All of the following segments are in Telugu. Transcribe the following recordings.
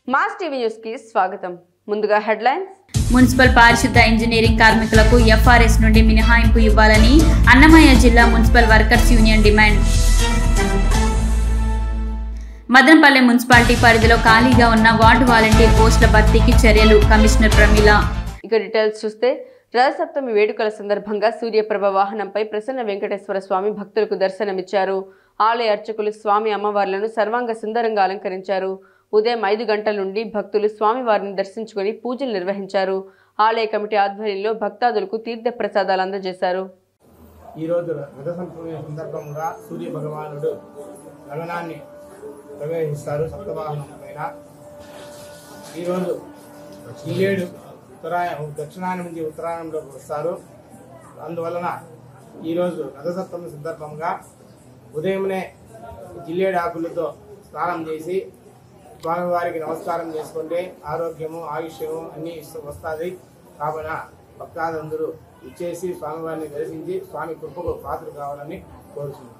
మాస్ టీవీ న్యూస్ కి స్వాగతం ముందుగా హెడ్లైన్స్ మున్సిపల్ పారిశుద్ధ ఇంజనీరింగ్ కార్మికులకు ఎఫ్ఆర్ఎస్ నుండి మినహాయింపు ఇవ్వాలని అన్నమయ్య జిల్లా municipal workers union demand Madanapalle municipality పరిధిలో ఖాళీగా ఉన్న వార్డు వాలంటీర్ పోస్టుల భర్తీకి చర్యలు కమిషనర్ ప్రమీల ఇక డీటెయిల్స్ చూస్తే రథసప్తమి వేడుకల సందర్భంగా సూర్యప్రభ వాహనంపై ప్రసన్న వెంకటేశ్వర స్వామి భక్తులకు దర్శనమిచ్చారు ఆలయ అర్చకులు స్వామి అమ్మవార్లను సర్వాంగ సుందరంగా అలంకరించారు ఉదయం ఐదు గంటల నుండి భక్తులు స్వామివారిని దర్శించుకొని పూజలు నిర్వహించారు ఆలయ కమిటీ ఆధ్వర్యంలో భక్తాదులకు తీర్థ ప్రసాదాలు అందజేశారు ఈరోజు రథ సంపూర్ణ సందర్భంగా సూర్య భగవానుడు గగనాన్ని ప్రవేశిస్తారు సప్తవాహనం పైన ఈరోజు జిల్లేడు ఉత్తరాయణ దక్షిణాయనం నుంచి ఉత్తరాయణంలోకి వస్తారు అందువలన ఈరోజు రథసప్తమి సందర్భంగా ఉదయమునే జిల్లేడు ఆకులతో స్నానం చేసి స్వామివారికి నమస్కారం చేసుకుంటే ఆరోగ్యము ఆయుష్యము అన్నీ ఇస్తూ వస్తుంది కావున భక్తాదులందరూ ఇచ్చేసి స్వామివారిని దర్శించి స్వామి కృపకు పాత్ర కావాలని కోరుతున్నాం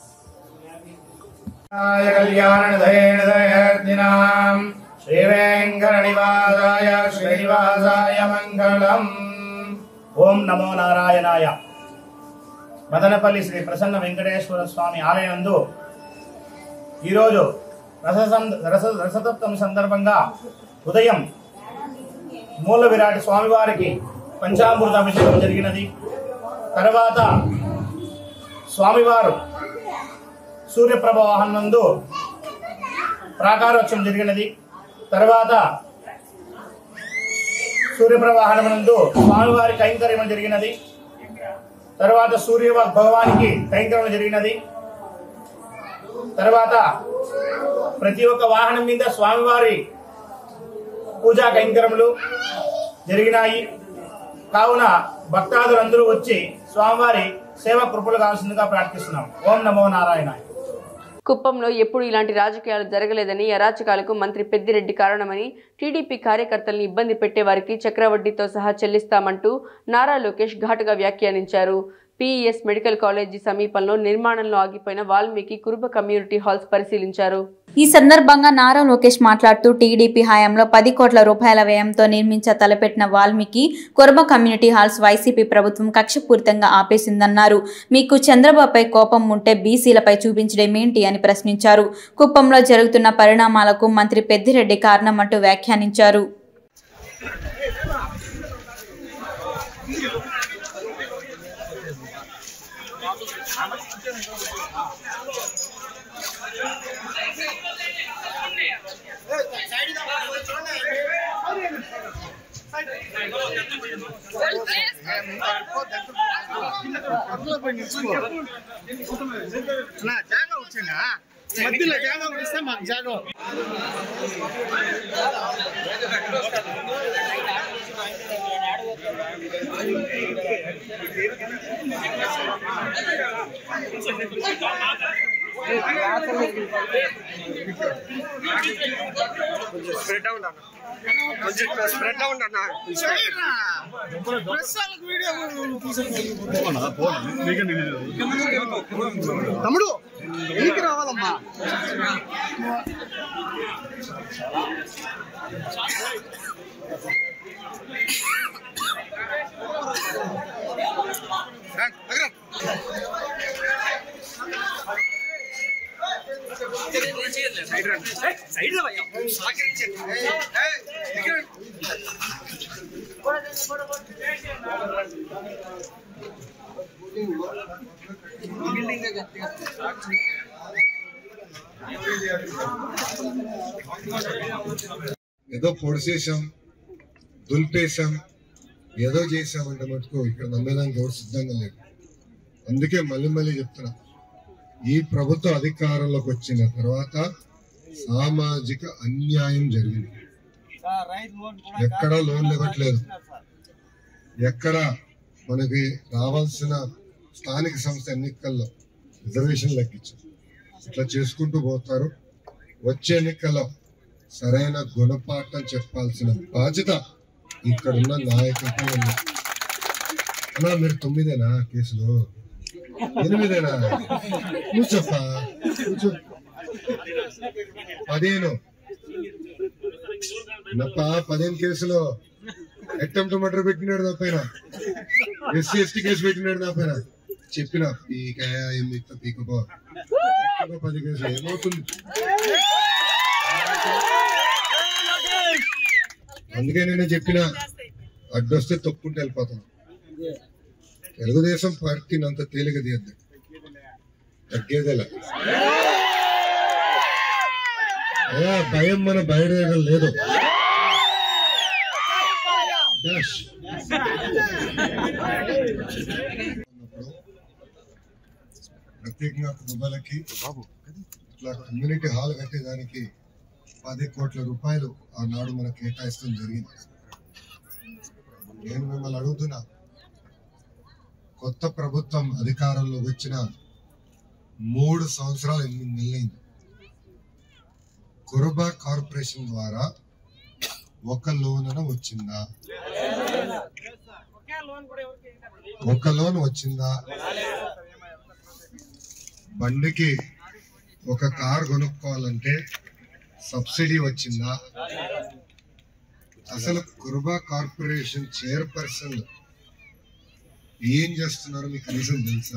కళ్యాణదయేణదయర్దినాం శ్రీవేంకటనివాసాయ శ్రీనివాసాయ మంగళం ఓం నమో నారాయణాయ మదనపల్లి శ్రీ ప్రసన్న వెంకటేశ్వర స్వామి ఆలయందు ఈరోజు రస సం- రస రసతత్వం సందర్భంగా ఉదయం మూల విరాట్ స్వామివారికి పంచామృత అభిషేకం జరిగినది తర్వాత స్వామివారు సూర్యప్రభ వాహనందు ప్రాకారోత్సవం జరిగినది తర్వాత సూర్యప్రభ వాహనమునందు స్వామివారి కైంకర్యం జరిగినది తర్వాత సూర్య భగవానికి కైంకర్యం జరిగినది తర్వాత ప్రతి ఒక్క వాహనం మీద స్వామివారి పూజా కైంకర్యములు జరిగినాయి కావున భక్తాదులందరూ వచ్చి స్వామివారి సేవ కృపలు కావాల్సిందిగా ప్రార్థిస్తున్నాం ఓం నమో నారాయణ కుప్పంలో ఎప్పుడు ఇలాంటి రాజకీయాలు జరగలేదని అరాచకాలకు మంత్రి పెద్దిరెడ్డి కారణమని టీడీపీ కార్యకర్తల్ని ఇబ్బంది పెట్టే వారికి చక్రవడ్డీతో సహా చెల్లిస్తామంటూ నారా లోకేష్ ఘాటుగా వ్యాఖ్యానించారు పీఈఎస్ మెడికల్ కాలేజీ సమీపంలో నిర్మాణంలో ఆగిపోయిన వాల్మీకి కురుబ కమ్యూనిటీ హాల్స్ పరిశీలించారు ఈ సందర్భంగా నారా లోకేష్ మాట్లాడుతూ టీడీపీ హయాంలో పది కోట్ల రూపాయల వ్యయంతో నిర్మించ తలపెట్టిన వాల్మీకి కొరబ కమ్యూనిటీ హాల్స్ వైసీపీ ప్రభుత్వం కక్షపూరితంగా ఆపేసిందన్నారు మీకు చంద్రబాబుపై కోపం ఉంటే బీసీలపై చూపించడం ఏంటి అని ప్రశ్నించారు కుప్పంలో జరుగుతున్న పరిణామాలకు మంత్రి పెద్దిరెడ్డి కారణమంటూ వ్యాఖ్యానించారు జాగా వచ్చిందా మధ్యలో జాగా ఇస్తే మాకు జాగా స్ప్రెడ్ అవుట్ అన్న కొంచెం స్ప్రెడ్ అవుట్ అన్న ప్రెస్ వాళ్ళకి వీడియో తమ్ముడు నీకు రావాలమ్మా ఏదో పొడిసేసాం దులిపేశాం ఏదో చేసామంటే మటుకు ఇక్కడ నమ్మేదానికి ఎవరు సిద్ధంగా లేదు అందుకే మళ్ళీ మళ్ళీ చెప్తున్నా ఈ ప్రభుత్వ అధికారంలోకి వచ్చిన తర్వాత సామాజిక అన్యాయం జరిగింది ఎక్కడా లోన్లు ఇవ్వట్లేదు ఎక్కడ మనకి రావాల్సిన స్థానిక సంస్థ ఎన్నికల్లో రిజర్వేషన్ లెక్కించారు ఇట్లా చేసుకుంటూ పోతారు వచ్చే ఎన్నికల్లో సరైన గుణపాఠం చెప్పాల్సిన బాధ్యత ఇక్కడున్న నాయకులపై ఉంది అన్నా మీరు తొమ్మిదేనా కేసులు ఎనిమిదేనా నువ్వు చెప్పా నువ్వు చెప్పు పదిహేను నప్ప పదిహేను కేసులో అటెంప్ట్ మర్డర్ పెట్టినాడు నా పైన ఎస్సీ ఎస్టీ కేసు పెట్టినాడు నా పైన చెప్పిన పీకయా ఏం పీక పీకపో పీకపో పది కేసులు ఏమవుతుంది అందుకే నేను చెప్పిన అడ్డొస్తే తొక్కుంటే వెళ్ళిపోతాను తెలుగుదేశం పార్టీని అంత తేలిక తీయద్దు తగ్గేదేలా అయ్యా, భయం మన బయట లేదు డాష్. ఉన్నప్పుడు ప్రత్యేకంగా కుటుంబాలకి ఇట్లా కమ్యూనిటీ హాల్ కట్టేదానికి పది కోట్ల రూపాయలు ఆనాడు మనకు కేటాయిస్తాం జరిగింది నేను మిమ్మల్ని అడుగుతున్నా కొత్త ప్రభుత్వం అధికారంలో వచ్చిన మూడు సంవత్సరాలు ఎనిమిది నెలలైంది కురుబా కార్పొరేషన్ ద్వారా ఒక లోన్ అన వచ్చిందా ఒక లోన్ వచ్చిందా బండికి ఒక కార్ కొనుక్కోవాలంటే సబ్సిడీ వచ్చిందా అసలు కురుబా కార్పొరేషన్ చైర్పర్సన్ ఏం చేస్తున్నారో మీకు కనీసం తెలుసా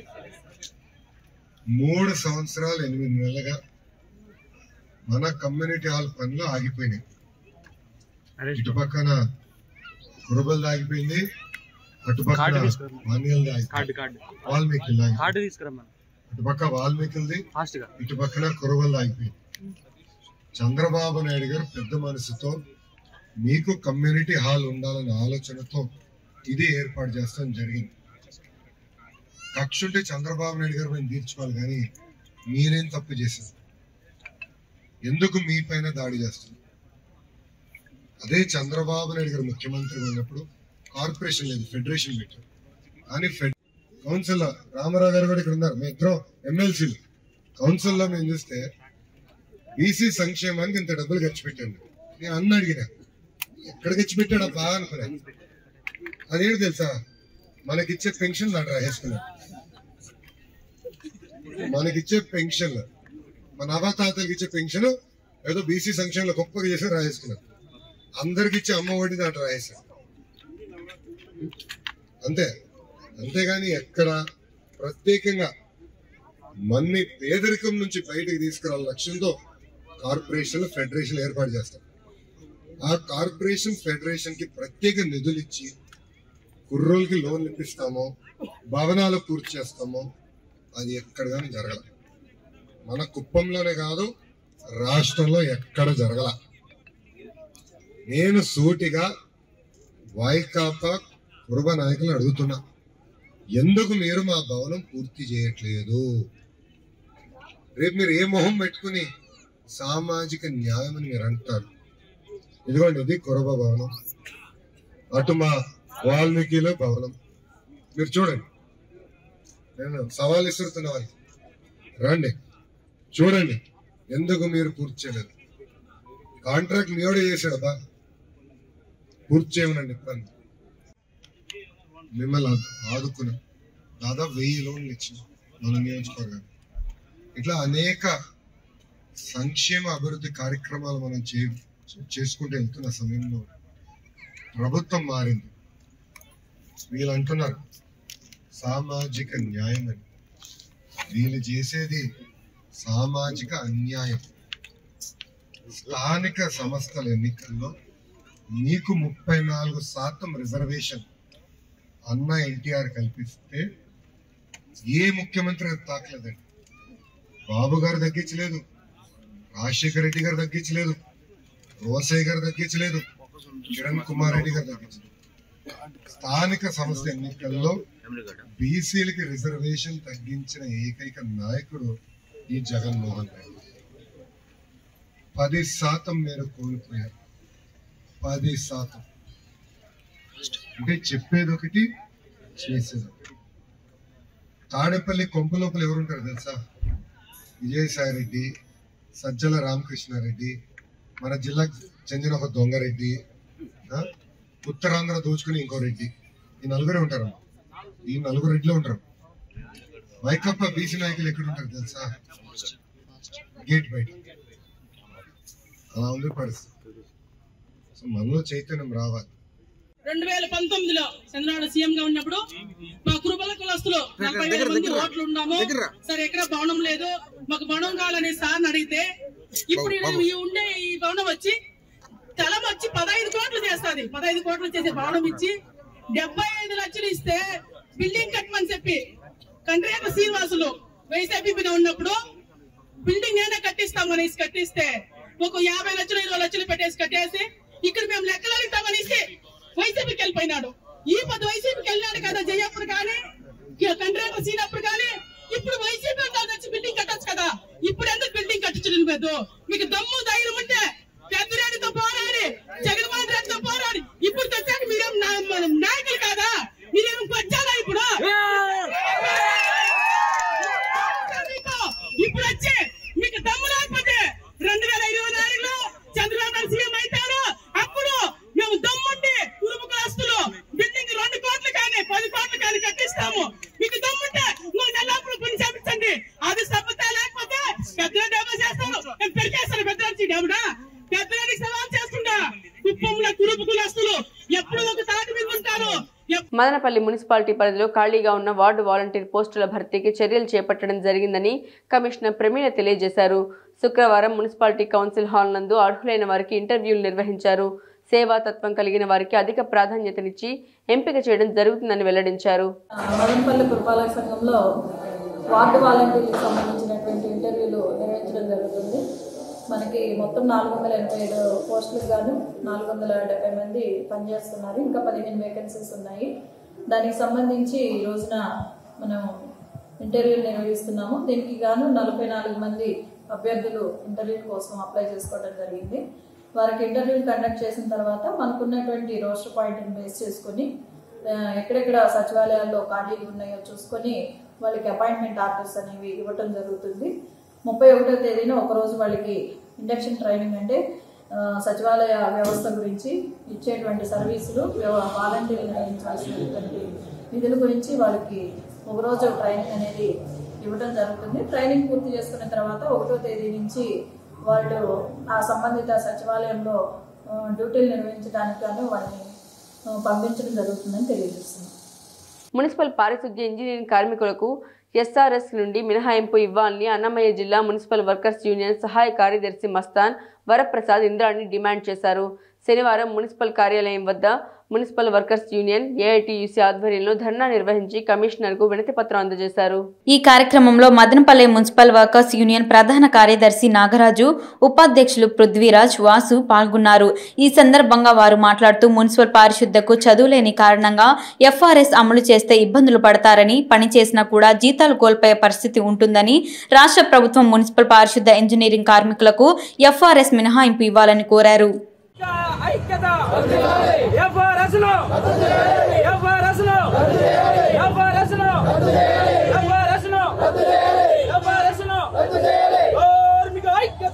మూడు సంవత్సరాలు ఎనిమిది నెలలుగా మన కమ్యూనిటీ హాల్ పనులు ఆగిపోయినాయి ఇటు పక్కన కురుబల్ ఆగిపోయింది అటు పక్కన కార్డు తీసుకో. మాన్యల్ది కార్డు ఆగిపోయింది కార్డు వాల్మీకి కార్డు తీసుకురమ్మా అటు పక్క వాల్మీకిల్ది ఫాస్ట్ గా ఇటు పక్కన కురవల్ ఆగిపోయింది చంద్రబాబు నాయుడు గారు పెద్ద మనసుతో మీకు కమ్యూనిటీ హాల్ ఉండాలనే ఆలోచనతో ఇది ఏర్పాటు చేస్తాం జరిగింది కక్ష ఉంటే చంద్రబాబు నాయుడు గారు మేము తీర్చుకోవాలి కానీ మీరేం తప్పు చేశారు ఎందుకు మీ పైన దాడి చేస్తారు అదే చంద్రబాబు నాయుడు గారు ముఖ్యమంత్రి ఉన్నప్పుడు కార్పొరేషన్ లేదు ఫెడరేషన్ పెట్టారు కానీ ఫెడ్ కౌన్సిల్ రామారావు గారు కూడా ఇక్కడ ఉన్నారు మేము ఇద్దరం ఎమ్మెల్సీలు కౌన్సిల్ లో మేము చూస్తే బీసీ సంక్షేమానికి ఇంత డబ్బులు ఖర్చు పెట్టండి నేను అన్న అడిగిన ఎక్కడ ఖర్చు పెట్టాడు బాగా అనుకున్నా అదేంటి తెలుసా మనకిచ్చే పెన్షన్ దాంట్లో రాసేసుకున్నాడు మనకిచ్చే పెన్షన్ మన అవతాతలకి ఇచ్చే పెన్షన్ ఏదో బీసీ సంక్షేమంలో గొప్పగా చేసి రాసేసుకున్నాడు అందరికి ఇచ్చే అమ్మ ఒడి దాంట్లో రాసేసాడు అంతే అంతేగాని ఎక్కడ ప్రత్యేకంగా మన్ని పేదరికం నుంచి బయటకు తీసుకురావాల లక్ష్యంతో కార్పొరేషన్ ఫెడరేషన్ ఏర్పాటు చేస్తాం ఆ కార్పొరేషన్ ఫెడరేషన్ కి ప్రత్యేక నిధులు ఇచ్చి కుర్రోళ్ళకి లోన్లు ఇప్పిస్తామో భవనాలు పూర్తి చేస్తామో అది ఎక్కడ కానీ జరగల మన కుప్పంలోనే కాదు రాష్ట్రంలో ఎక్కడ జరగల నేను సూటిగా వైకాపా కురుబ నాయకులను అడుగుతున్నా ఎందుకు మీరు మా భవనం పూర్తి చేయట్లేదు రేపు మీరు ఏ మొహం పెట్టుకుని సామాజిక న్యాయం అని మీరు అంటారు ఇదిగోండి ఇది కురబ భవనం అటు మా వాల్మీకిలో భవనం మీరు చూడండి నేను సవాల్ ఇస్తున్న వాళ్ళకి రండి చూడండి ఎందుకు మీరు పూర్తి చేయలేదు కాంట్రాక్ట్ మీవాడే చేశాడు బా పూర్తి చేయమనండి ఇబ్బంది మిమ్మల్ని ఆదు- ఆదుకున్నాం దాదాపు వెయ్యి లోన్లు ఇచ్చాం మన నియోజకవర్గానికి ఇట్లా అనేక సంక్షేమ అభివృద్ధి కార్యక్రమాలు మనం చే చేసుకుంటూ వెళ్తున్న సమయంలో ప్రభుత్వం మారింది వీళ్ళు అంటున్నారు సామాజిక న్యాయం అని వీళ్ళు చేసేది సామాజిక అన్యాయం స్థానిక సంస్థల ఎన్నికల్లో మీకు ముప్పై నాలుగు శాతం రిజర్వేషన్ అన్న ఎన్టీఆర్ కల్పిస్తే ఏ ముఖ్యమంత్రి అది తాకలేదండి బాబు గారు తగ్గించలేదు రాజశేఖర రెడ్డి గారు తగ్గించలేదు రోసయ్య గారు తగ్గించలేదు కిరణ్ కుమార్ రెడ్డి గారు తగ్గించలేదు స్థానిక సంస్థ ఎన్నికల్లో బీసీలకి రిజర్వేషన్ తగ్గించిన ఏకైక నాయకుడు ఈ జగన్మోహన్ రెడ్డి పది శాతం మేర కోల్పోయారు పది శాతం అంటే చెప్పేది ఒకటి చేసేది ఒకటి తాడేపల్లి కొంప లోపల ఎవరుంటారు తెలుసా విజయసాయి రెడ్డి సజ్జల రామకృష్ణారెడ్డి మన జిల్లాకు చెందిన ఒక దొంగరెడ్డి ఆ? ఉత్తరాంధ్ర దోచుకుని ఇంకో రెడ్డి ఈ నలుగురే ఉంటారు ఈ నలుగురు రెడ్లు ఉంటారు వైకప్ప బీసీ నాయకులు ఎక్కడ ఉంటారు తెలుసా గేట్ బయట అలా ఉంది పరిస్థితి సో మనలో చైతన్యం రావాలి రెండు వేల పంతొమ్మిదిలో చంద్రబాబు సీఎం గా ఉన్నప్పుడు మా కురుబల కులస్తులు నలభై వేల మంది ఓట్లు ఉన్నాము సరే ఎక్కడ భవనం లేదు మాకు భవనం కావాలని సార్ అడిగితే ఇప్పుడు ఈ- ఈ ఉండే ఈ భవనం వచ్చి తలం వచ్చి పదహైదు కోట్లు చేస్తుంది పదహైదు కోట్లు చేసే భవనం ఇచ్చి డెబ్బై ఐదు లక్షలు ఇస్తే బిల్డింగ్ కట్టమని చెప్పి కంట్రేట శ్రీనివాసులు వైసీపీ ఉన్నప్పుడు బిల్డింగ్ నేనే కట్టిస్తాం అనేసి కట్టిస్తే ఒక యాభై లక్షలు ఇరవై లక్షలు పెట్టేసి కట్టేసి ఇక్కడ మేము లెక్కలు అడుగుతామని ఇస్తే వైసీపీకి వెళ్ళిపోయినాడు ఈ పది వైసీపీకి వెళ్ళినాడు కదా జయప్పుడు కానీ కంట్రాక్టర్ సీనప్పుడు కానీ ఇప్పుడు వైసీపీ వాళ్ళు వచ్చి బిల్డింగ్ కట్టొచ్చు కదా ఇప్పుడు ఎందుకు బిల్డింగ్ కట్టించడం లేదు మీకు దమ్ము ధైర్యం ఉంటే పెద్దరెడ్డితో పోరాడి జగన్మోహన్ రెడ్డితో పోరాడి ఇప్పుడు తెచ్చాక మీరేం నా- మన నాయకులు కాదా మీరేం కొచ్చారా ఇప్పుడు మీకు ఇప్పుడు వచ్చి మీకు దమ్ము లేకపోతే రెండు వేల ఇరవై నాలుగులో చంద్రబాబు నాయుడు సీఎం అవుతారు అప్పుడు మేము దమ్ముండి కురుపు క్లాస్తులు బిల్డింగ్ రెండు కోట్లు కానీ పది కోట్లు కానీ కట్టిస్తాము మీకు దమ్ముంటే నువ్వు నెలప్పుడు పని చేపించండి అది సభ్యత లేకపోతే పెద్ద డబ్బు చేస్తాను నేను పెరికేస్తాను పెద్ద డబ్బుడా పెద్దవాడికి సవాల్ చేస్తుండా కుప్పంలో కురుపు కులస్తులు ఎప్పుడు ఒక తాటి మీద ఉంటారు ఎప్పుడు మదనపల్లి మున్సిపాలిటీ పరిధిలో ఖాళీగా ఉన్న వార్డు వాలంటీర్ పోస్టుల భర్తీకి చర్యలు చేపట్టడం జరిగిందని కమిషనర్ ప్రమీణ తెలియజేశారు శుక్రవారం మున్సిపాలిటీ కౌన్సిల్ హాల్ నందు అర్హులైన వారికి ఇంటర్వ్యూలు నిర్వహించారు సేవాతత్వం కలిగిన వారికి అధిక ప్రాధాన్యతనిచ్చి ఎంపిక చేయడం జరుగుతుందని వెల్లడించారు మదనపల్లి పురపాలక సంఘంలో వార్డు వాలంటీర్లకు సంబంధించినటువంటి ఇంటర్వ్యూలు నిర్వహించడం జరుగుతుంది మనకి మొత్తం నాలుగు వందల ఎనభై ఏడు పోస్టులకు గాను నాలుగు వందల డెబ్బై మంది పనిచేస్తున్నారు ఇంకా పదిహేను వేకెన్సీస్ ఉన్నాయి దానికి సంబంధించి ఈ రోజున మనం ఇంటర్వ్యూలు నిర్వహిస్తున్నాము దీనికి గాను నలభై నాలుగు మంది అభ్యర్థులు ఇంటర్వ్యూ కోసం అప్లై చేసుకోవడం జరిగింది వారికి ఇంటర్వ్యూలు కండక్ట్ చేసిన తర్వాత మనకున్నటువంటి రోస్టర్ పాయింట్ని బేస్ చేసుకొని ఆ, ఎక్కడెక్కడ సచివాలయాల్లో ఖాళీలు ఉన్నాయో చూసుకొని వాళ్ళకి అపాయింట్మెంట్ ఆర్డర్స్ అనేవి ఇవ్వటం జరుగుతుంది ముప్పై ఒకటో తేదీన ఒకరోజు వాళ్ళకి ఇండక్షన్ ట్రైనింగ్ అంటే ఆ, సచివాలయ వ్యవస్థ గురించి ఇచ్చేటువంటి సర్వీసులు వాలంటీర్లు నిర్వహించాల్సినటువంటి నిధుల గురించి వాళ్ళకి ఒకరోజు ట్రైనింగ్ అనేది ఇవ్వడం జరుగుతుంది ట్రైనింగ్ పూర్తి చేసుకున్న తర్వాత ఒకటో తేదీ నుంచి వాళ్ళు ఆ సంబంధిత సచివాలయంలో ఆ, డ్యూటీలు నిర్వహించడానికి గాను వాళ్ళని ఆ, పంపించడం జరుగుతుందని తెలియజేస్తున్నాం మున్సిపల్ పారిశుద్ధ్య ఇంజనీరింగ్ కార్మికులకు ఎస్ఆర్ఎస్ నుండి మినహాయింపు ఇవ్వాలని అన్నమయ్య జిల్లా మున్సిపల్ వర్కర్స్ యూనియన్ సహాయ కార్యదర్శి మస్తాన్ వరప్రసాద్ ఇంద్రాణి డిమాండ్ చేశారు శనివారం మున్సిపల్ కార్యాలయం వద్ద మున్సిపల్ వర్కర్స్ యూనియన్ ఏఐటియుసి ఆధ్వర్యంలో ధర్నా నిర్వహించి కమిషనర్కు వినతి పత్రం అందజేశారు ఈ కార్యక్రమంలో మదనపల్లె మున్సిపల్ వర్కర్స్ యూనియన్ ప్రధాన కార్యదర్శి నాగరాజు ఉపాధ్యక్షులు పృథ్వీరాజ్ వాసు పాల్గొన్నారు ఈ సందర్భంగా వారు మాట్లాడుతూ మున్సిపల్ పారిశుద్ధకు చదువులేని కారణంగా ఎఫ్ఆర్ఎస్ అమలు చేస్తే ఇబ్బందులు పడతారని పని చేసినా కూడా జీతాలు కోల్పోయే పరిస్థితి ఉంటుందని రాష్ట్ర ప్రభుత్వం మున్సిపల్ పారిశుద్ధ ఇంజనీరింగ్ కార్మికులకు ఎఫ్ఆర్ఎస్ మినహాయింపు ఇవ్వాలని కోరారు ఐక్యత ఎఫ్ఆర్ఎస్ లో ఎఫ్ఆర్ఎస్ లో ఎఫ్ఆర్ఎస్ లో ఎఫ్ఆర్ఎస్ లో ఎఫ్ఆర్ఎస్ లో కార్మిక ఐక్యత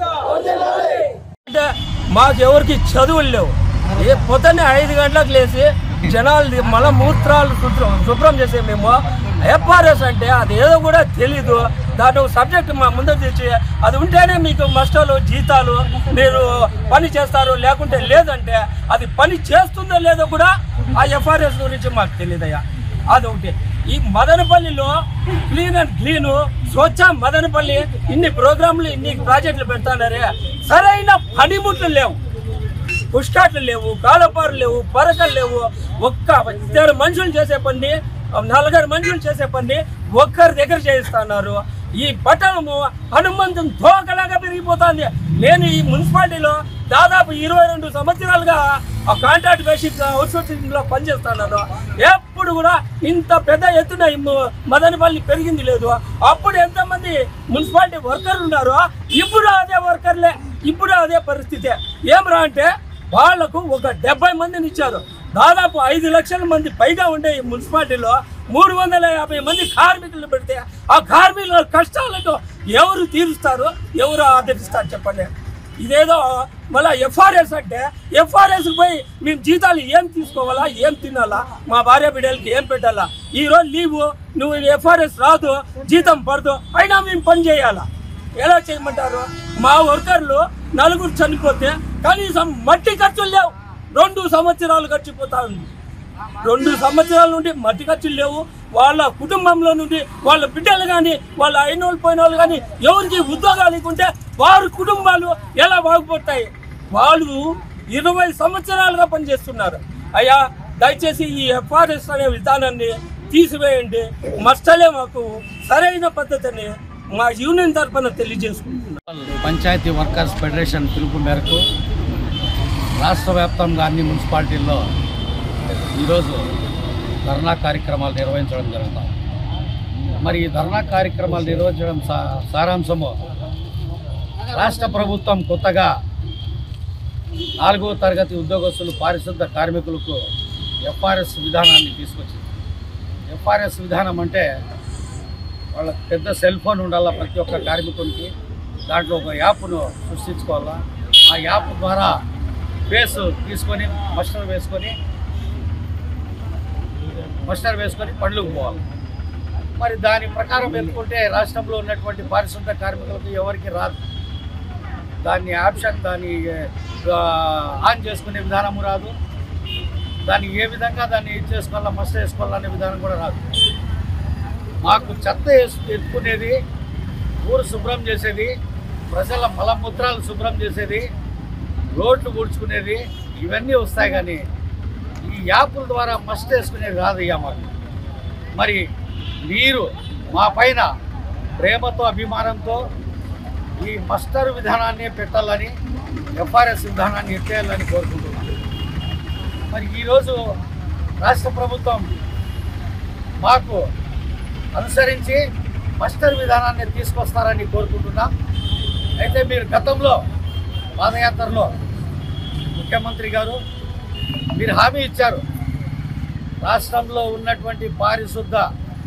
అంటే మాకు ఎవరికి చదువులు లేవు ఏ పొద్దున్నే ఐదు గంటలకు లేచి జనాలు మల మూత్రాలు శుభ్రం శుభ్రం చేసే మేము ఎఫ్ఆర్ఎస్ అంటే అది ఏదో కూడా తెలీదు దాని ఒక సబ్జెక్ట్ మా ముందర తెచ్చి అది ఉంటేనే మీకు మస్టాలు జీతాలు మీరు పని చేస్తారు లేకుంటే లేదంటే అది పని చేస్తుందో లేదో కూడా ఆ ఎఫ్ఆర్ఎస్ గురించి మాకు తెలియదయ్యా అదొకటి ఈ మదనపల్లిలో క్లీన్ అండ్ క్లీన్ స్వచ్ఛ మదనపల్లి ఇన్ని ప్రోగ్రాంలు ఇన్ని ప్రాజెక్టులు పెడతానరే సరైన పనిముట్లు లేవు పుష్కాట్లు లేవు కాలపారు లేవు పరకలు లేవు ఒక్క ఇద్దరు మనుషులు చేసే పని నలుగురు మనుషులు చేసే పని ఒక్కరి దగ్గర చేయిస్తున్నారు ఈ పట్టణము హనుమంతుని తోకలాగా పెరిగిపోతుంది నేను ఈ మున్సిపాలిటీలో దాదాపు ఇరవై రెండు సంవత్సరాలుగా ఆ కాంట్రాక్ట్ బేసిక్ అవుట్సోర్సింగ్ లో పనిచేస్తున్నాను ఎప్పుడు కూడా ఇంత పెద్ద ఎత్తున ఈ ము- మదనపల్లి పెరిగింది లేదు అప్పుడు ఎంతమంది మున్సిపాలిటీ వర్కర్లు ఉన్నారో ఇప్పుడు అదే వర్కర్లే ఇప్పుడు అదే పరిస్థితి ఏమరా అంటే వాళ్లకు ఒక డెబ్బై మందిని ఇచ్చారు దాదాపు ఐదు లక్షల మంది పైగా ఉండే ఈ మున్సిపాలిటీలో మూడు వందల యాభై మంది కార్మికులు పెడితే ఆ కార్మికుల కష్టాలను ఎవరు తీరుస్తారు ఎవరు ఆదరిస్తారు చెప్పండి ఇదేదో మళ్ళీ ఎఫ్ఆర్ఎస్ అంటే ఎఫ్ఆర్ఎస్ పోయి మేము జీతాలు ఏం తీసుకోవాలా ఏం తినాలా మా భార్య బిడ్డలకి ఏం పెట్టాలా ఈ రోజు లీవు నువ్వు ఎఫ్ఆర్ఎస్ రాదు జీతం పడదు అయినా మేము పని చేయాలా ఎలా చేయమంటారు మా వర్కర్లు నలుగురు చనిపోతే కనీసం మట్టి ఖర్చులు లేవు రెండు సంవత్సరాలు గడిచిపోతా ఉంది రెండు సంవత్సరాల నుండి మట్టి ఖర్చులు లేవు వాళ్ళ కుటుంబంలో నుండి వాళ్ళ బిడ్డలు కానీ వాళ్ళ అయిన వాళ్ళు పోయిన వాళ్ళు కానీ ఎవరికి ఉద్యోగాలు ఇవ్వకుంటే వారి కుటుంబాలు ఎలా బాగుపడతాయి వాళ్ళు ఇరవై సంవత్సరాలుగా పనిచేస్తున్నారు అయ్యా దయచేసి ఈ ఎఫ్ఆర్ఎస్ అనే విధానాన్ని తీసివేయండి మస్టలే మాకు సరైన పద్ధతిని మా యూనియన్ తరఫున తెలియజేసుకుంటున్నాం పంచాయతీ వర్కర్స్ ఫెడరేషన్ పిలుపు మేరకు రాష్ట్ర వ్యాప్తంగా అన్ని మున్సిపాలిటీల్లో ఈరోజు ధర్నా కార్యక్రమాలు నిర్వహించడం జరుగుతాం మరి ఈ ధర్నా కార్యక్రమాలు నిర్వహించడం సా సారాంశము రాష్ట్ర ప్రభుత్వం కొత్తగా నాలుగవ తరగతి ఉద్యోగస్తులు పారిశుద్ధ కార్మికులకు ఎఫ్ఆర్ఎస్ విధానాన్ని తీసుకొచ్చింది ఎఫ్ఆర్ఎస్ విధానం అంటే వాళ్ళకి పెద్ద సెల్ ఫోన్ ఉండాలా ప్రతి ఒక్క కార్మికునికి దాంట్లో ఒక యాప్ను సృష్టించుకోవాలా ఆ యాప్ ద్వారా ఫేస్ తీసుకొని మస్టర్ వేసుకొని మస్టర్ వేసుకొని పండ్లకు పోవాలి మరి దాని ప్రకారం ఎత్తుకుంటే రాష్ట్రంలో ఉన్నటువంటి పారిశుద్ధ కార్మికులకు ఎవరికి రాదు దాన్ని ఆప్షన్ దాన్ని ఆ, ఆన్ చేసుకునే విధానము రాదు దాన్ని ఏ విధంగా దాన్ని ఇది చేసుకోవాలా మస్ట్ వేసుకోవాలనే విధానం కూడా రాదు మాకు చెత్త వేసు ఎత్తుకునేది ఊరు శుభ్రం చేసేది ప్రజల మలమూత్రాలు శుభ్రం చేసేది రోడ్లు ఊడ్చుకునేది ఇవన్నీ వస్తాయి కానీ ఈ యాప్ల ద్వారా మస్ట్ వేసుకునేది రాదయ్యా మాకు మరి మీరు మా పైన ప్రేమతో అభిమానంతో ఈ మస్టర్ విధానాన్ని పెట్టాలని ఎఫ్ఆర్ఎస్ విధానాన్ని ఎత్తేయాలని కోరుకుంటున్నాను మరి ఈరోజు రాష్ట్ర ప్రభుత్వం మాకు అనుసరించి మస్టర్ విధానాన్ని తీసుకొస్తారని కోరుకుంటున్నాం అయితే మీరు గతంలో పాదయాత్రలో ముఖ్యమంత్రి గారు మీరు హామీ ఇచ్చారు రాష్ట్రంలో ఉన్నటువంటి పారిశుద్ధ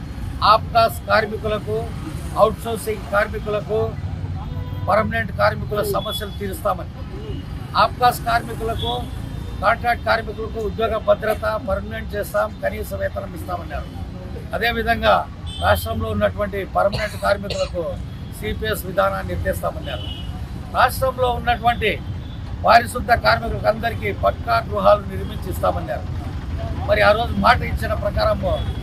ఆప్కాస్ కార్మికులకు అవుట్సోర్సింగ్ కార్మికులకు పర్మనెంట్ కార్మికుల సమస్యలు తీరుస్తామని ఆప్కాస్ కార్మికులకు కాంట్రాక్ట్ కార్మికులకు ఉద్యోగ భద్రత పర్మనెంట్ చేస్తాం కనీస వేతనం ఇస్తామన్నారు అదేవిధంగా రాష్ట్రంలో ఉన్నటువంటి పర్మనెంట్ కార్మికులకు సిపిఎస్ విధానాన్ని ఎత్తేస్తామన్నారు రాష్ట్రంలో ఉన్నటువంటి పారిశుద్ధ కార్మికులకు అందరికీ పక్కా గృహాలు నిర్మించిస్తామన్నారు మరి ఆ రోజు మాట ఇచ్చిన ప్రకారం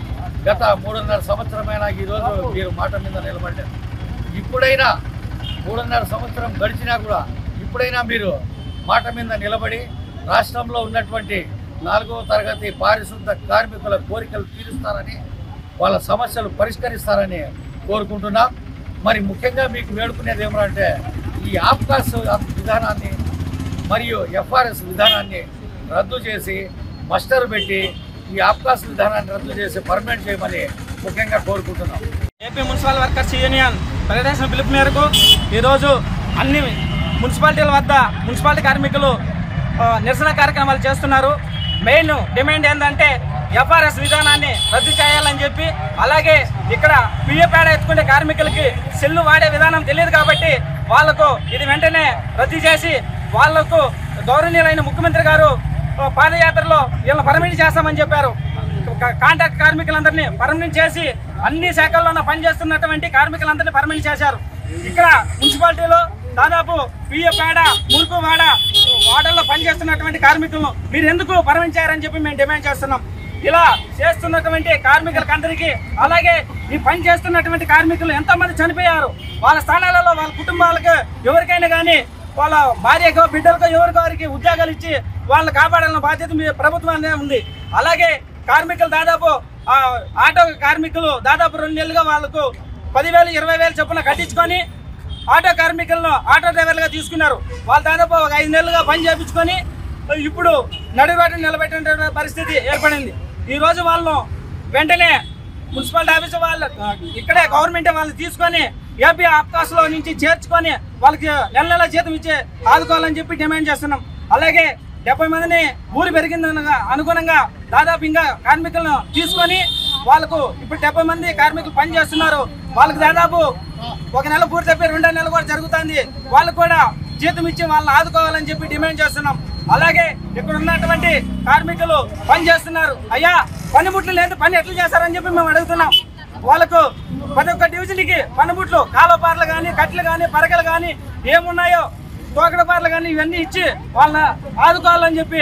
గత మూడున్నర సంవత్సరమైనా ఈరోజు మీరు మాట మీద నిలబడ్డారు ఇప్పుడైనా మూడున్నర సంవత్సరం గడిచినా కూడా ఇప్పుడైనా మీరు మాట మీద నిలబడి రాష్ట్రంలో ఉన్నటువంటి నాలుగవ తరగతి పారిశుద్ధ కార్మికుల కోరికలు తీరుస్తారని వాళ్ళ సమస్యలు పరిష్కరిస్తారని కోరుకుంటున్నాం మరి ముఖ్యంగా మీకు వేడుకునేది ఏమంటే ఈ ఆప్కాస్ విధానాన్ని మరియు ఎఫ్ఆర్ఎస్ విధానాన్ని రద్దు చేసి మస్టర్ పెట్టి ఈ ఆప్కాస్ విధానాన్ని రద్దు చేసి పర్మనెంట్ చేయమని ముఖ్యంగా కోరుకుంటున్నాం AP municipal workers union federation పిలుపు మేరకు ఈరోజు అన్ని మున్సిపాలిటీల వద్ద మున్సిపాలిటీ కార్మికులు ఆ, నిరసన కార్యక్రమాలు చేస్తున్నారు మెయిన్ డిమాండ్ ఏంటంటే ఎఫ్ఆర్ఎస్ విధానాన్ని రద్దు చేయాలని చెప్పి అలాగే ఇక్కడ పిఏ పేడ ఎత్తుకునే కార్మికులకి సెల్లు వాడే విధానం తెలియదు కాబట్టి వాళ్లకు ఇది వెంటనే రద్దు చేసి వాళ్లకు గౌరవనీయులైన ముఖ్యమంత్రి గారు ఆ, పాదయాత్రలో వీళ్ళని పర్మిట్ చేస్తామని చెప్పారు కా- కాంట్రాక్ట్ కార్మికులందరినీ పర్మనెంట్ చేసి అన్ని శాఖల్లోనూ పనిచేస్తున్నటువంటి కార్మికులందరినీ పర్మనెంట్ చేశారు ఇక్కడ మున్సిపాలిటీలో దాదాపు పియ్య పేడ మురుకు వాడ వాడల్లో పనిచేస్తున్నటువంటి కార్మికులను మీరు ఎందుకు పర్మనెంట్ చేయారని చెప్పి మేము డిమాండ్ చేస్తున్నాం ఇలా చేస్తున్నటువంటి కార్మికులకు అందరికీ అలాగే ఈ పని చేస్తున్నటువంటి కార్మికులు ఎంతమంది చనిపోయారు వాళ్ళ స్థానాలలో వాళ్ళ కుటుంబాలకు ఎవరికైనా కానీ వాళ్ళ భార్యకో బిడ్డలకో ఎవరికో వారికి ఉద్యోగాలు ఇచ్చి వాళ్ళని కాపాడాలన్న బాధ్యత మీ ప్రభుత్వాన్ని ఉంది అలాగే కార్మికులు దాదాపు ఆ, ఆటో కార్మికులు దాదాపు రెండు నెలలుగా వాళ్ళకు పదివేలు ఇరవై వేలు చొప్పున కట్టించుకొని ఆటో కార్మికులను ఆటో డ్రైవర్లుగా తీసుకున్నారు వాళ్ళు దాదాపు ఒక ఐదు నెలలుగా పని చేయించుకొని ఇప్పుడు నడురోడ్డు నిలబెట్టిన పరిస్థితి ఏర్పడింది ఈ రోజు వాళ్ళను వెంటనే మున్సిపాలిటీ ఆఫీస్ వాళ్ళు ఆ, ఇక్కడే గవర్నమెంట్ వాళ్ళు తీసుకొని ఏపీ ఆప్కాస్లో నుంచి చేర్చుకొని వాళ్ళకి నెల నెల జీతం ఇచ్చి ఆదుకోవాలని చెప్పి డిమాండ్ చేస్తున్నాం అలాగే డెబ్బై మందిని ఊరు పెరిగిందనగా అనుగుణంగా దాదాపు ఇంకా కార్మికులను తీసుకొని వాళ్ళకు ఇప్పుడు డెబ్బై మంది కార్మికులు పని చేస్తున్నారు వాళ్ళకి దాదాపు ఒక నెల పూర్తి అయిపోయి రెండో నెల కూడా జరుగుతుంది వాళ్ళకు కూడా జీతం ఇచ్చి వాళ్ళని ఆదుకోవాలని చెప్పి డిమాండ్ చేస్తున్నాం అలాగే ఇక్కడ ఉన్నటువంటి కార్మికులు పని చేస్తున్నారు అయ్యా పనిముట్లు లేదు పని ఎట్లా చేస్తారని చెప్పి మేము అడుగుతున్నాం వాళ్ళకు ప్రతి ఒక్క డివిజన్కి పనిముట్లు కాలువపార్లు కానీ కట్లు కానీ పరకలు కానీ ఏమున్నాయో తోకడ పార్లు కానీ ఇవన్నీ ఇచ్చి వాళ్ళని ఆదుకోవాలని చెప్పి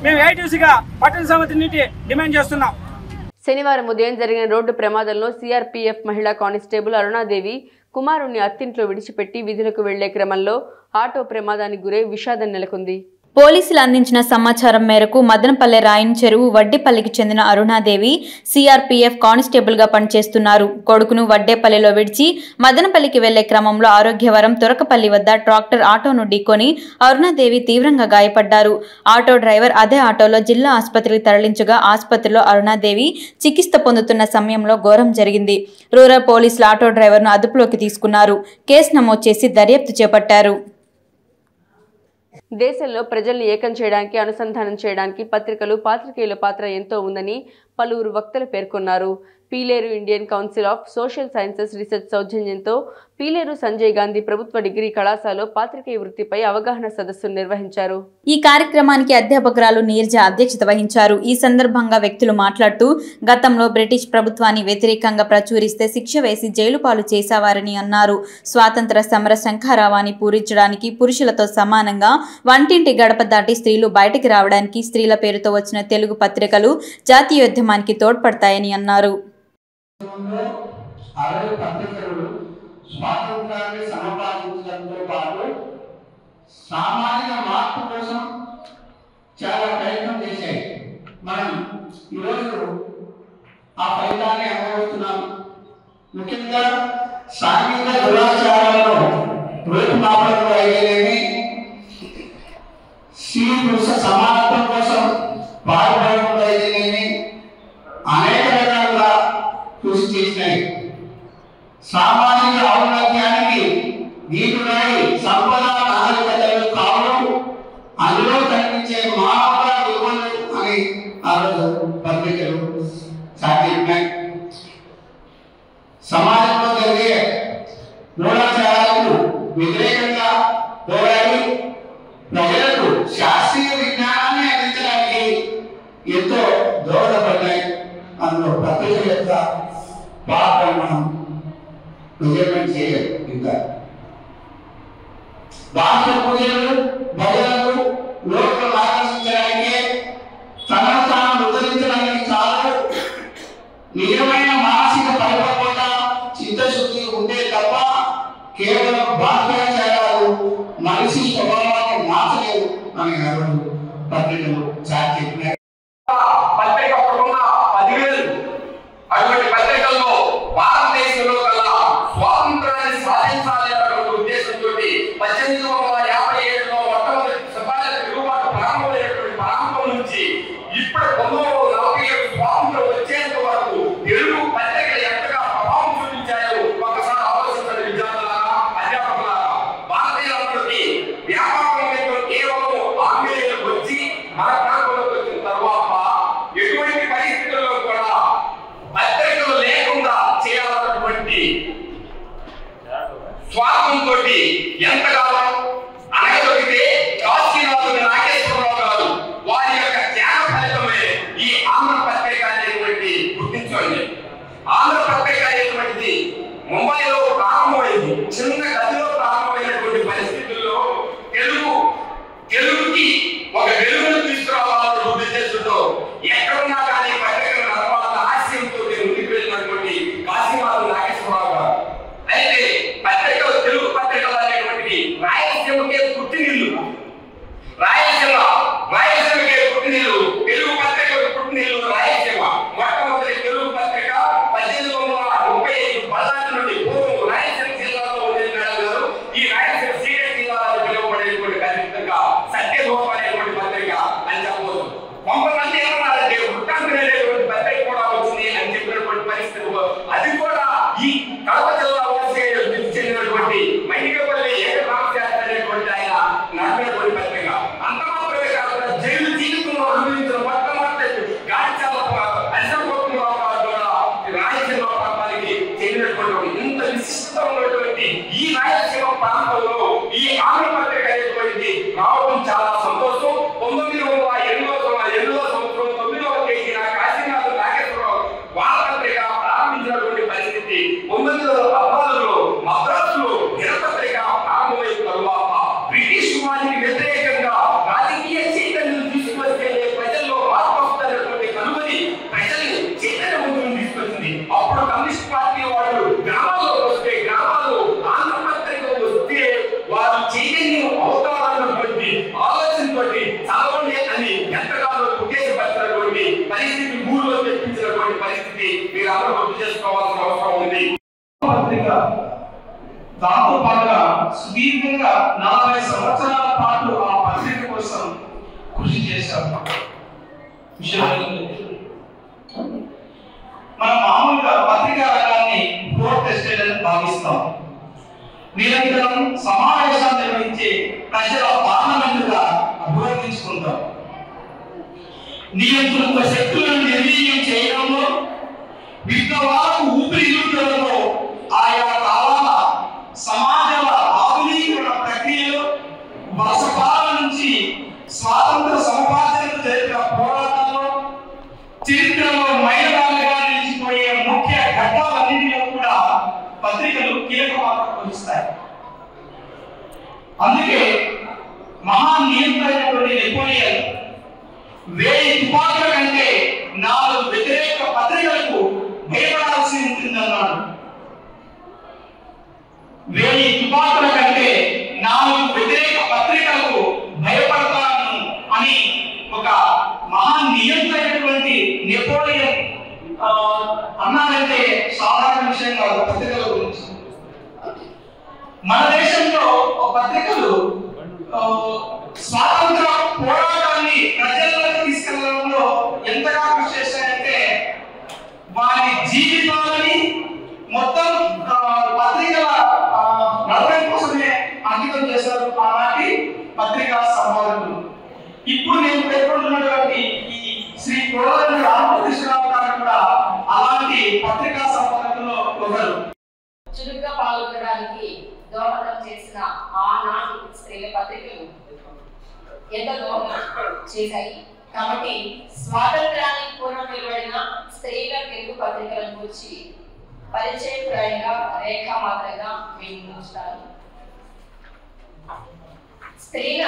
మేము ఏఐటీసీగా పట్టణ సమితి నుండి డిమాండ్ చేస్తున్నాం శనివారం ఉదయం జరిగిన రోడ్డు ప్రమాదంలో సీఆర్పీఎఫ్ మహిళా కానిస్టేబుల్ అరుణాదేవి కుమారుణ్ణి అత్తింట్లో విడిచిపెట్టి విధులకు వెళ్లే క్రమంలో ఆటో ప్రమాదానికి గురై విషాదం నెలకొంది పోలీసులు అందించిన సమాచారం మేరకు మదనపల్లె రాయన్ చెరువు వడ్డేపల్లికి చెందిన అరుణాదేవి సిఆర్పీఎఫ్ కానిస్టేబుల్గా పనిచేస్తున్నారు కొడుకును వడ్డేపల్లిలో విడిచి మదనపల్లికి వెళ్లే క్రమంలో ఆరోగ్యవరం తురకపల్లి వద్ద ట్రాక్టర్ ఆటోను ఢీకొని అరుణాదేవి తీవ్రంగా గాయపడ్డారు ఆటో డ్రైవర్ అదే ఆటోలో జిల్లా ఆసుపత్రికి తరలించగా ఆసుపత్రిలో అరుణాదేవి చికిత్స పొందుతున్న సమయంలో ఘోరం జరిగింది రూరల్ పోలీసులు ఆటో డ్రైవర్ను అదుపులోకి తీసుకున్నారు కేసు నమోదు చేసి దర్యాప్తు చేపట్టారు దేశంలో ప్రజల్ని ఏకం చేయడానికి అనుసంధానం చేయడానికి పత్రికలు పాత్రికేయుల పాత్ర ఎంతో ఉందని పలువురు వక్తలు పేర్కొన్నారు Pileru Indian council of social sciences research సౌజన్యంతో పీలేరు సంజయ్ గాంధీ ప్రభుత్వ డిగ్రీ కళాశాలలో పాత్రికేయ వృత్తిపై అవగాహన సదస్సును నిర్వహించారు ఈ కార్యక్రమానికి అధ్యాపకురాలు నీర్జ అధ్యక్షత వహించారు ఈ సందర్భంగా వ్యక్తులు మాట్లాడుతూ గతంలో బ్రిటిష్ ప్రభుత్వాన్ని వ్యతిరేకంగా ప్రచురిస్తే శిక్ష వేసి జైలు పాలు చేశావారని అన్నారు స్వాతంత్ర సమర శంఖారావాన్ని పూరించడానికి పురుషులతో సమానంగా వంటింటి గడప దాటి స్త్రీలు బయటికి రావడానికి స్త్రీల పేరుతో వచ్చిన తెలుగు పత్రికలు జాతీయోద్యమానికి తోడ్పడతాయని అన్నారు అరవై పత్రికలు స్వాతంత్రాన్ని సముపాదించడంతో పాటు సామాజిక మార్పు కోసం చాలా ప్రయత్నం చేశాయి మనం ఈరోజు ఆ ఫలితాన్ని అనుభవిస్తున్నాం ముఖ్యంగా సాంఘిక దురాచారాలను రూపుమాపడంలో అయితేనేమి స్త్రీ పురుష సమానత్వం కోసం పాల్పడడంలో అయితేనేమి అనేక రకాలుగా కృషి చేసినాయి సామాజిక ఔన్నత్యానికి నీటునాయి సంపద నాగరికతలు కావు అందులో కనిపించే మానవ విలువలు అని ఆ రోజు పత్రికలు సాధించాయి సమాజంలో జరిగే మూఢాచారాలకు వ్యతిరేకంగా పోరాడి ప్రజలకు శాస్త్రీయ విజ్ఞానాన్ని అందించడానికి ఎంతో దోహదపడ్డాయి అందులో పత్రికల యొక్క పాత్ర మనం మెజర్మెంట్ చేయలేదు ఇంకా బాహ్య పూజలు భజనలు లోకలను ఆకర్షించడానికి తనను తాను ఉద్ధరించడానికి కాదు నిజమైన మానసిక పరిపక్వత చిత్తశుద్ధి ఉంటే తప్ప కేవలం బాహ్యాచారాలు మనిషి స్వభావాన్ని మార్చలేవు అని అన్నారు పత్రికలు చాటి చెప్పినాయి పత్రిక ఒకటిన్న పదివేలు అటువంటి పత్రికల్లో భారతదేశంలో కల స్వాతంత్రాన్ని సాధించాలి అన్నటువంటి ఉద్దేశంతో పద్దెనిమిది వందల యాభై ఏడులో మొట్టమొదటి సభ్యుల తిరుగుబాటు ప్రారంభమైనటువంటి ప్రారంభం నుంచి ఇప్పుడు పంతొమ్మిది వందల నలభై ఏడు స్వాతంత్రం వచ్చేంత వరకు తెలుగు పత్రికలు ఎంతగా ప్రభావం చూపించాయో ఒకసారి ఆలోచించండి విద్యార్థులారా అధ్యాపకులారా భారతీయులందరికీ వ్యాపారం రంగంలో కేవలం ఆంగ్లేయులు వచ్చి మన ప్రాంతంలోకి వచ్చిన తర్వాత ఎటువంటి పరిస్థితుల్లో కూడా పత్రికలు లేకుండా చేయాలన్నటువంటి స్వార్థంతో ఎంతగానో అనగదొరికితే కాశీనాథుని నాగేశ్వరరావు గారు వారి యొక్క త్యాగ ఫలితమే ఈ ఆంధ్ర పత్రిక అనేటువంటి గుర్తించండి ఆంధ్ర పత్రిక అనేటువంటిది ముంబైలో ప్రారంభమైంది చిన్న గదిలో ప్రారంభమైనటువంటి పరిస్థితుల్లో తెలుగు తెలుగుకి ఒక వెలుగును తీసుకురావాలన్న ఉద్దేశంతో ఎక్కడున్నా కానీ పత్రికలు నడపాలన్న ఆశయంతో ముందుకు వెళ్ళినటువంటి కాశీనాథు నాగేశ్వరరావు గారు అయితే పత్రికలు తెలుగు పత్రికలు అనేటువంటివి రాయలసీమకే పుట్టినిల్లు రాయలసీమ రాయలసీమకే పుట్టినిల్లు తెలుగు పత్రికలకు పుట్టినిల్లు రాయలసీమ మొట్టమొదటి తెలుగు పత్రిక పద్దెనిమిది వందల ముప్పై ఐదు పదార్థ నుండి పూర్వం రాయలసీమ జిల్లాలో ఉండేది మేడం గారు ఈ రాయలసీమ సీనియర్ జిల్లా అని పిలువబడేటువంటి పత్రిక సత్యదూపం అనేటువంటి పత్రిక అందరూ గుర్తు చేసుకోవాల్సిన అవసరం ఉంది పత్రిక దాంతో పాటుగా సుదీర్ఘంగా నలభై సంవత్సరాల పాటు ఆ పత్రిక కోసం కృషి చేశారు విషయాలు మనం మామూలుగా పత్రికా రంగాన్ని ఫోర్త్ ఎస్టేట్ అని భావిస్తాం నిరంతరం సమావేశాలు నిర్వహించే ప్రజల పార్లమెంటుగా అభివర్ణించుకుంటాం నియంత్రిత శక్తులను నిర్వీర్యం చేయడంలో విప్లవాలకు ఊపిరిలూటడంలో ఆయా కాలాల సమాజాల ఆధునీకరణ ప్రక్రియలో వలసపాల నుంచి స్వాతంత్ర సముపార్జనకు జరిపిన పోరాటంలో చరిత్రలో మైలురాళ్ళుగా నిలిచిపోయే ముఖ్య ఘట్టాలన్నింటిలో కూడా పత్రికలు కీలక పాత్ర పోషిస్తాయి అందుకే మహాన్ నియంత్రైనటువంటి నెపోలియన్ వేయి తుపాకుల కంటే నాలుగు వ్యతిరేక పత్రికలకు భయపడాల్సి ఉంటుందన్నాడు వేయి తుపాకుల కంటే నాలుగు వ్యతిరేక పత్రికలకు భయపడతాను అని ఒక మహాన్ నియంత్రైనటువంటి నెపోలియన్ ఆ, అన్నాడంటే సాధారణ విషయం కాదు పత్రికల గురించి మన దేశంలో ఆ పత్రికలు ఆ, స్వాతంత్ర పోరాటాన్ని ప్రజల్లోకి తీసుకెళ్లడంలో ఎంతగా కృషి చేశాయంటే వారి జీవితాలని మొత్తం ఆ, పత్రికల ఆ, నడవడం కోసమే అంకితం చేశారు ఆనాటి పత్రికా సంపాదకులు ఇప్పుడు నేను పేర్కొంటున్నటువంటి ఈ శ్రీ కోడల రామకృష్ణరావు గారు కూడా అలాంటి పత్రికా సంపాదకుల్లో ఒకరు చురుగ్గా పాల్గొనడానికి దోహదం చేసిన ఆనాటి స్త్రీల పత్రికలు ఎంతో దోహదం చేశాయి కాబట్టి స్వాతంత్రానికి పూర్వం వెలువడిన స్త్రీల తెలుగు పత్రికల గురించి పరిచయప్రాయంగా రేఖామాత్రంగా వినియోగిస్తారు స్త్రీల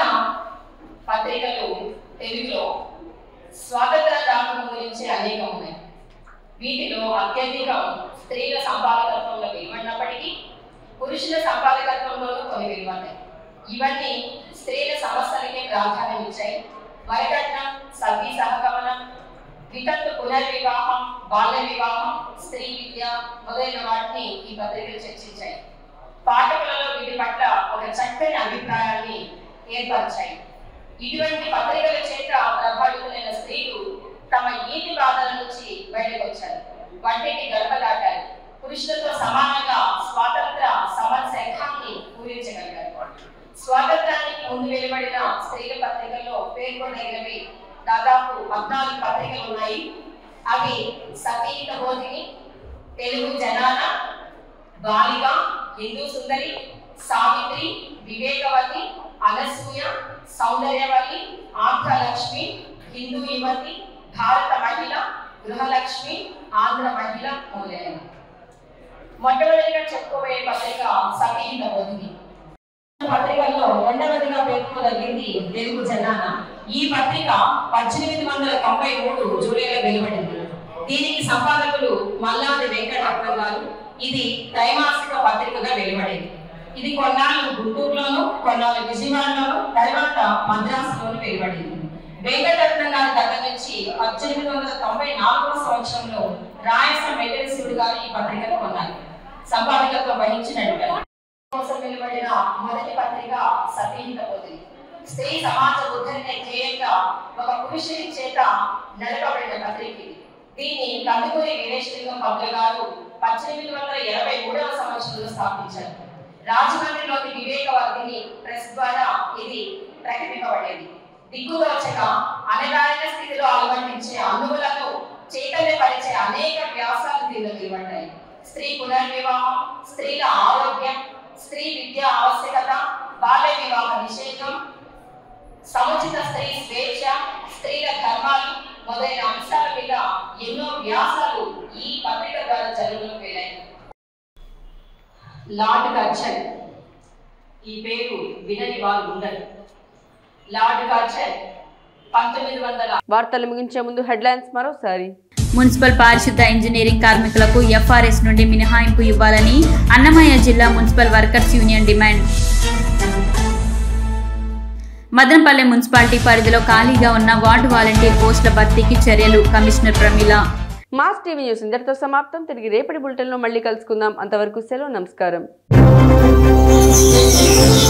పత్రికలు తెలుగులో స్వాతంత్ర దానం గురించి అనేకం ఉన్నాయి వీటిలో అత్యధికం స్త్రీల సంపాదకత్వంలో వెలువడినప్పటికీ పురుషుల సంపాదకత్వంలోనూ కొన్ని వెలువడ్డాయి ఇవన్నీ స్త్రీల సమస్యలకే ప్రాధాన్యం ఇచ్చాయి వరకట్నం సతీ సహగమనం వితంతు పునర్వివాహం బాల్య వివాహం స్త్రీ విద్య మొదలైన వాటిని ఈ పత్రికలు చర్చించాయి పాఠకులలో వీటి పట్ల ఒక చక్కని అభిప్రాయాన్ని ఏర్పరిచాయి ఇటువంటి పత్రికల చేత ప్రభావితులైన స్త్రీలు తమ ఈతి బాధల నుంచి బయటకు వచ్చారు వంటికి గడప దాటారు పురుషులతో సమానంగా స్వాతంత్ర సమర శంఖాన్ని పూరించగలిగారు స్వాతంత్రానికి ముందు వెలువడిన స్త్రీల పత్రికల్లో పేర్కొనగినవి దాదాపు పద్నాలుగు పత్రికలు ఉన్నాయి అవి సతీత బోధిని తెలుగు జనాన బాలిక హిందూ సుందరి సావిత్రి వివేకవతి అనసూయ సౌందర్యవతి ఆంధ్రలక్ష్మి హిందూ యువతి భారత మహిళ గృహలక్ష్మి ఆంధ్ర మహిళ మొదలైనవి మొట్టమొదటిగా చెప్పుకోబోయే పత్రిక సతీహిత బోధిని పత్రికల్లో రెండవదిగా పేర్కొనదగింది తెలుగు జనాన ఈ పత్రిక పద్దెనిమిది వందల తొంభై మూడు జూలైలో వెలువడింది దీనికి సంపాదకులు మల్లాది వెంకటరత్నం గారు ఇది త్రైమాసిక పత్రికగా వెలువడింది ఇది కొన్నాళ్ళు గుంటూరులోను కొన్నాళ్ళు విజయవాడలోను తర్వాత మద్రాసులోను వెలువడింది వెంకటరత్నం గారి దగ్గర నుంచి పద్దెనిమిది వందల తొంభై నాలుగవ సంవత్సరంలో రాయస మెటరిసుడు గారు ఈ పత్రికను కొన్నారు సంపాదకత్వం వహించినట్టు కోసం వెలువడిన మొదటి పత్రిక సతీహిత పోతుంది స్త్రీ సమాజ ఉద్ధరణ ధ్యేయంగా ఒక పురుషుని చేత నడపబడిన పత్రిక ఇది దీన్ని కందుకూరి వీరేశలింగం పంతులు గారు పద్దెనిమిది వందల ఎనభై మూడవ సంవత్సరంలో స్థాపించారు రాజమండ్రిలోని వివేకవర్ధిని ప్రెస్ ద్వారా ఇది ప్రకటింపబడేది దిక్కుదోచక అనగారిన స్థితిలో అలవర్తించే అనువులను చైతన్యపరిచే అనేక వ్యాసాలు దీనిలో వెలువడ్డాయి స్త్రీ పునర్వివాహం స్త్రీల ఆరోగ్యం స్త్రీ విద్య ఆవశ్యకత బాల్య వివాహ నిషేధం సముచిత స్త్రీ స్వేచ్ఛ స్త్రీల ధర్మాలు మొదలైన అంశాల మీద ఎన్నో వ్యాసాలు ఈ పత్రిక ద్వారా జరుగులోకి వెళ్ళాయి లార్డ్ కర్చన్ ఈ పేరు వినని వారు ఉండరు లార్డ్ కర్చన్ పంతొమ్మిది వందల వార్తలు ముగించే ముందు హెడ్లైన్స్ మరోసారి మున్సిపల్ పారిశుద్ధ ఇంజనీరింగ్ కార్మికులకు ఎఫ్ఆర్ఎస్ నుండి మినహాయింపు ఇవ్వాలని అన్నమయ్య జిల్లా municipal workers union demand Madanapalle municipality పరిధిలో ఖాళీగా ఉన్న వార్డు వాలంటీర్ పోస్టుల భర్తీకి చర్యలు commissioner Pramila mass TV news ఇంతటితో సమాప్తం తిరిగి రేపటి బులెటిన్లో మళ్ళీ కలుసుకుందాం అంతవరకు సెలవు నమస్కారం